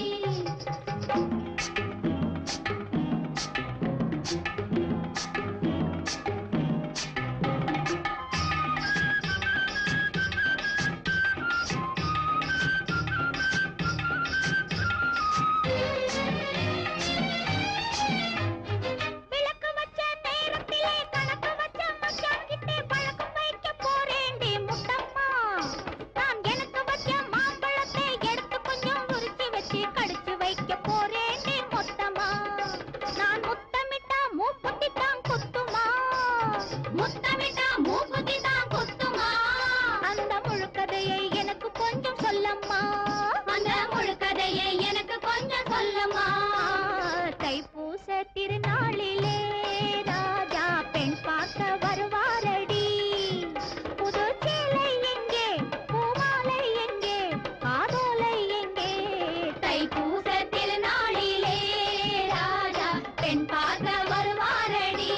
Speaker 1: விளக்கு வச்ச நேரத்திலே கணக்கு வச்ச மச்சான் கிட்டே பழக்கம் வைக்க போறேண்டி முத்தம்மா நான் எனக்கு வச்ச மாம்பழத்தை எடுத்து கொஞ்சம் உரிச்சு வச்சு கடிச்சு வைக்க போறேண்டி மொத்தமா நான் முத்தமிட்டா மூக்குத்தி தான் குத்துமா முத்தமிட்டா மூக்குத்தி தான் குத்துமா அந்த முழுக்கதையை எனக்கு கொஞ்சம் சொல்லம்மா அந்த முழுக்கதையை எனக்கு கொஞ்சம் சொல்லம்மா தைப்பூச திருநாளிலே ராஜா பெண் பார்க்க வருவாரடி புது சேலை எங்கே பூமாலை எங்கே காதோலை எங்கே தைப்பூச திருநாளிலே ராஜா பெண் பார்க்க வருவாரடி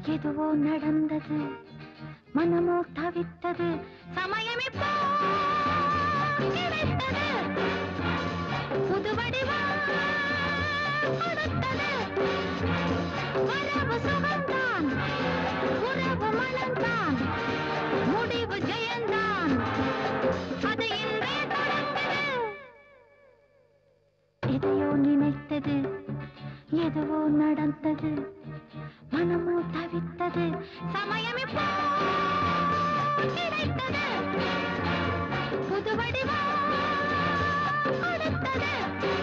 Speaker 1: எதுவோ நடந்தது மனமோ தவித்தது சமயம் இப்போ கிடைத்தது புது வடிவம் கொடுத்தது வரவு சுகம்தான் உறவு மனம்தான் முடிவு ஜெயந்தான் அது இன்றே தொடர்ந்தது எதையோ நினைத்தது எதுவோ நடந்தது மனமோ தவித்தது சமயம் இப்போ கிடைத்தது புது வடிவம் கொடுத்தது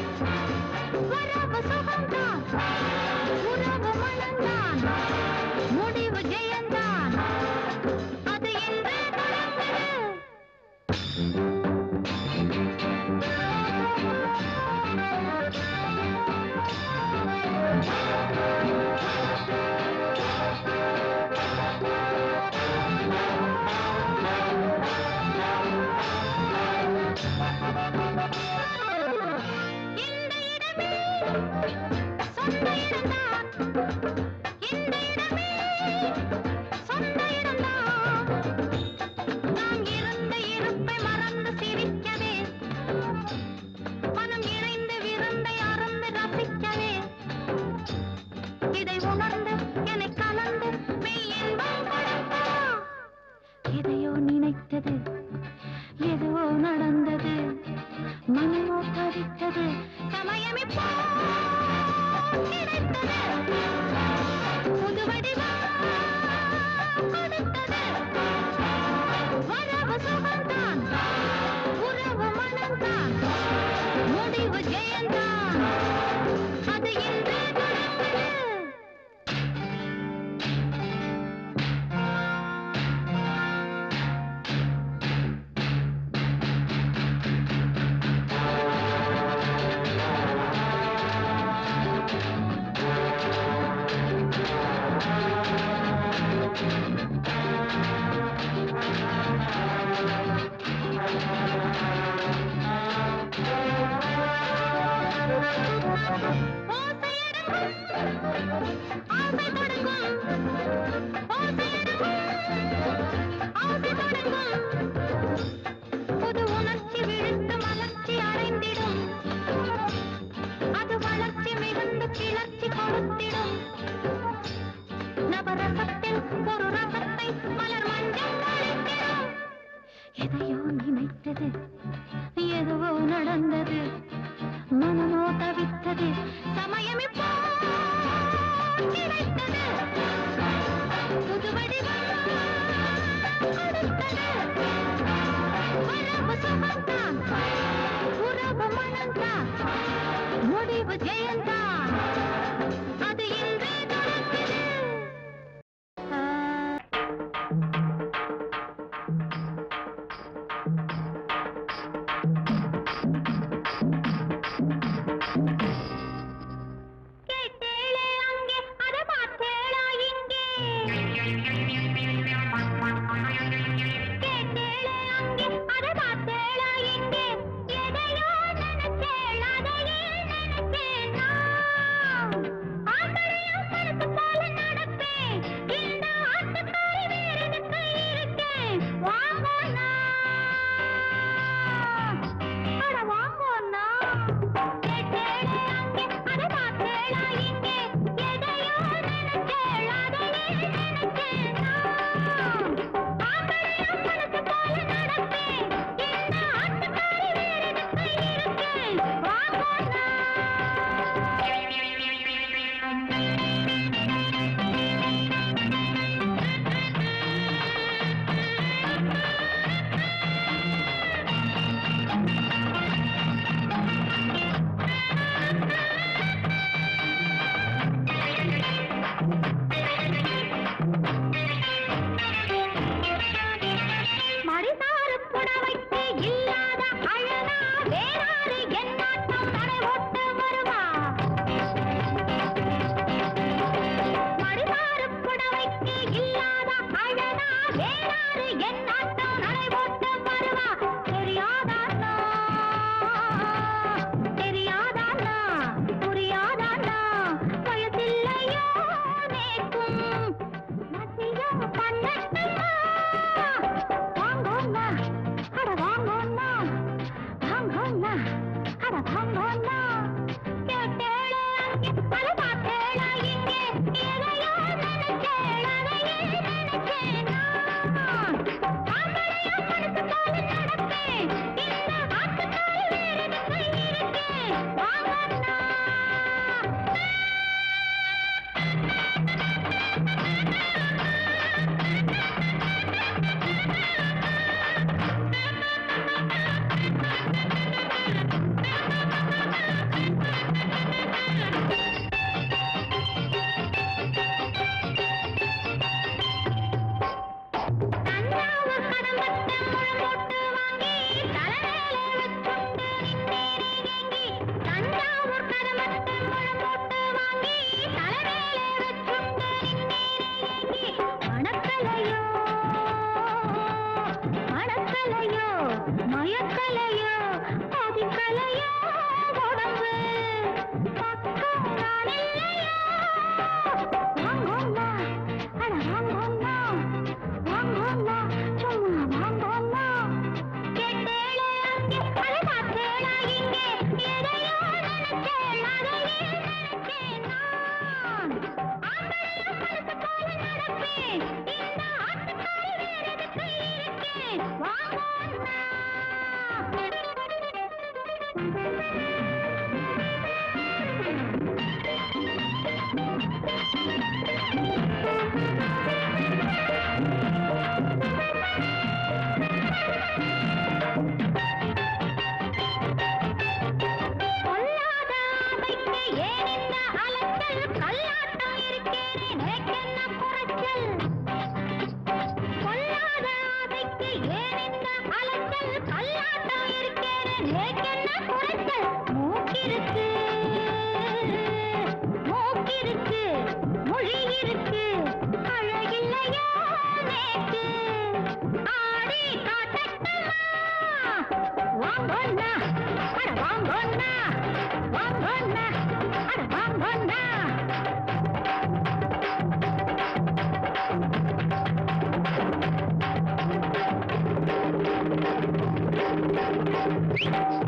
Speaker 1: வரவு சுகம்தான் உறவு மனம்தான் முடிவு ஜெயந்தான் அது இன்றே தொடர்ந்தது இந்த இடமே சொந்த இடம்தான் இந்த இடமே சொந்த இடம்தான் நாம் இருந்த இருப்பை மறந்து சிரிக்கவே மனம் இணைந்து விருந்தை அறந்து ரசிக்கவே இதை உணர்ந்து என்னை கலந்து மெய் இன்பம் கொடுத்தா எதையோ நினைத்தது எதுவோ நடந்தது மனமோ தவித்தது சமயம் இப்போ கிடைத்தது புது வடிவம் கொடுத்தது வரவு சுகம்தான் உறவு மனம்தான் முடிவு ஜெயந்தான் அது இன்றே தொடர்ந்தது ஆசை தொடங்கும் ஓசையடங்கும் ஆசை தொடங்கும் புது உணர்ச்சி விழுந்து மலர்ச்சி அடைந்திடும் அது வளர்ச்சி மிகுந்து கிளர்ச்சி கொடுத்திடும் நவரசத்தில் ஒரு ரசத்தை மலர் மஞ்சள் அழைத்திடும் எதையோ நினைத்தது எதுவோ நடந்தது மனமோ தவித்தது சமயம் இப்போ கிடைத்தது புது வடிவம் கொடுத்தது வரவு சுகம்தான் உறவு மனம்தான் முடிவு ஜெயந்தான் அது இன்றே தொடர்ந்தது ஆ கேட்டேளே அங்கே அத பார்த்தேளாயி மயக்கலையோ அதிகலையோ உடம்பு பக்கம் நான் இல்லையோ வாங்கோண்ணா அட வாங்கோண்ணா வாங்கோண்ணா சும்மா வாங்கோண்ணா கேட்டேளே அங்கே அதை பார்த்தேளா இங்கே எதையோ நினைச்சேன் அதையே நினைச்சேன் நான் ஆம்பளையும் மனசு போல நடப்பேன் இந்த ஆட்டுக்காரி வேற எதுக்கு இருக்கேன் வாங்கோண்ணா பொல்லாத ஆமைக்கு ஏன் இந்த அலைச்சல்? கல்லாட்டம் இருக்கேனே, நேக்கென்ன குறைச்சல்? பொல்லாத ஆமைக்கு ஏன் இந்த அலைச்சல்? கல்லாட்டம் இருக்கேனே, நேக்கென்ன குறைச்சல்? மூக்கிருக்கு, மூக்கிருக்கு, மொழி இருக்கு, அழகில்லையோ நேக்கு. ஆடி காட்டட்டுமா? வாங்கண்ணா அட வாங்கண்ணா வாங்கண்ணா அட வாங்கண்ணா
Speaker 3: Thank